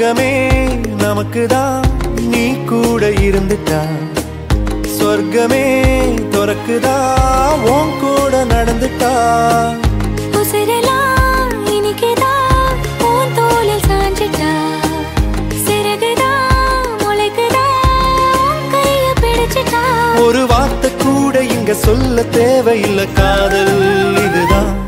உலகமே நமக்குதான் நீ கூட இருந்துட்டா சொர்க்கமே துறக்குதா உன் கூட நடந்துட்டா உசிரெல்லாம் இனிக்குதான் உன் தோளில் சாஞ்சிட்டா சிறகுதான் முளைக்குதா உன் கைய பிடிச்சிட்டா ஒரு வார்த்தை கூட இங்க சொல்ல தேவையில்லை காதல் இதுதான்